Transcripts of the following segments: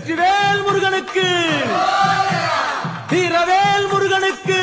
வெற்றிவேல் முருகனுக்கு வீரவேல் முருகனுக்கு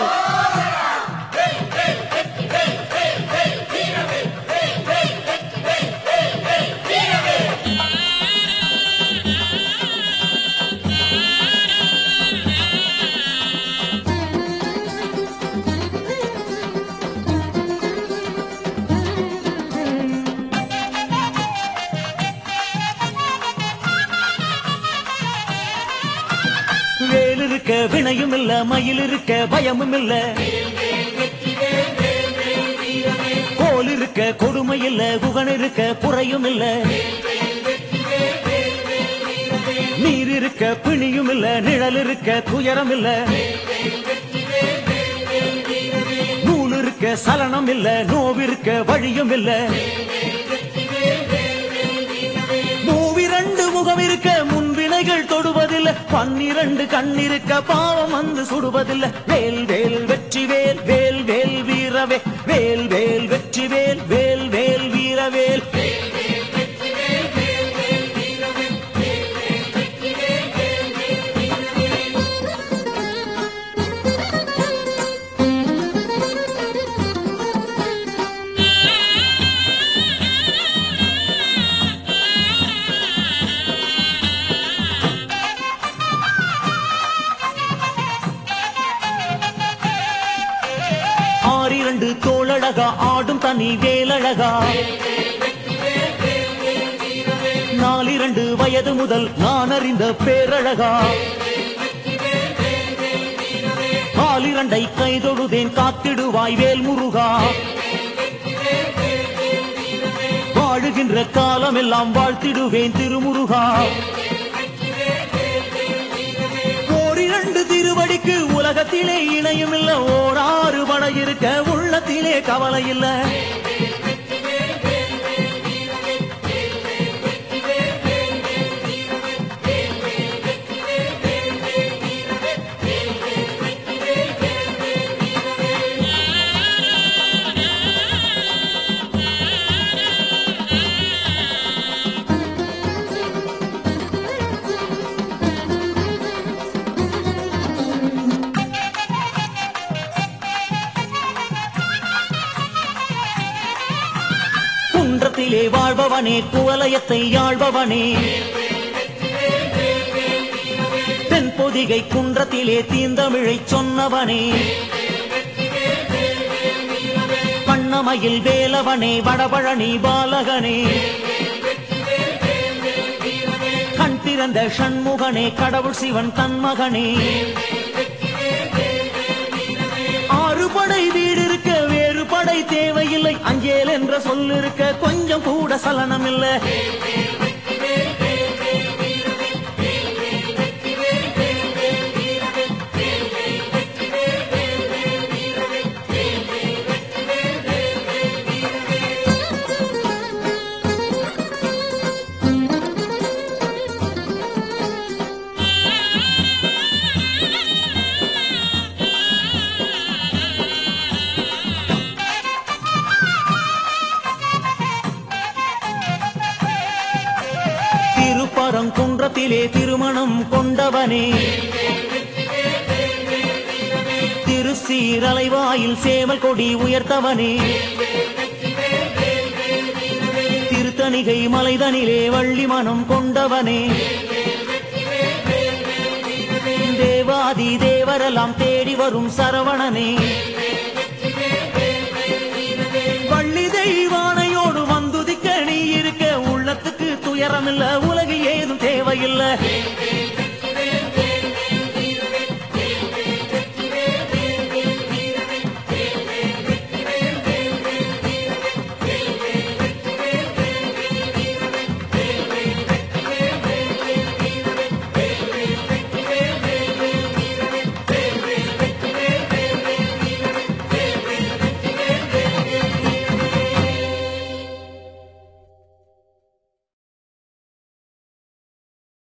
வேல் இருக்க வினையும் இல்ல மயில் இருக்க பயமும் இல்ல கோல் இருக்க கொடுமை இல்ல குகன் இருக்க குறையும் இல்ல நீர் இருக்க பிணியும் இல்ல நிழல் இருக்க துயரம் இல்ல நூல் இருக்க சலனம் இல்ல நோவிருக்க வழியும் இல்ல மூவிரண்டு முகம் இருக்க முன்வினைகள் தொடுவதில்லை பன்னிரண்டு கண்ணிருக்க பாவம் வந்து சுடுவதில்லை வேல் வேல் வெற்றி வேல் வேல் வேல் வீரவே வேல் வேல் வெற்றி வேல் வேல் வேல் வீரவேல் ஆறிரண்டு தோளழகா ஆடும் தனி வேலழகா நாலிரண்டு வயது முதல் நான் அறிந்த பேரழகா காலிரண்டை கைதொழுதேன் காத்திடுவாய் வேல் முருகா வாழுகின்ற காலமெல்லாம் வாழ்த்திடுவேன் திருமுருகா ஓரிரண்டு திருவடிக்கு உலகத்திலே இணையும் இல்ல ஓராறு படை இருக்க உள்ளத்திலே கவலை இல்ல குன்றத்திலே வாழ்பவனே குவலயத்தை ஆள்பவனே தென்பொதிகை குன்றத்திலே தீந்தமிழை சொன்னவனே பண்ணமையில் வேலவனே வடபழனி பாலகனே கண் திறந்த ஷண்முகனே கடவுள் சிவன் தன்மகனே ஆறு படை வீடு இருக்க வேறு படை தேவையில்லை அஞ்சேல் என்ற சொல் இருக்க கொஞ்சம் கூட சலனம் இல்ல திருப்பரங்குன்றத்திலே திருமணம் கொண்டவனே திருச்சீரலைவாயில் சேவல் கொடி உயர்த்தவனே திருத்தணிகை மலைதனிலே வள்ளி மனம் கொண்டவனே தேவாதி தேவரெல்லாம் தேடி வரும் சரவணனே வள்ளி தெய்வானையோடு வந்துதிக்க நீ இருக்க உள்ளத்துக்கு துயரமில்ல உலகு ஏதும் தேவையில்லை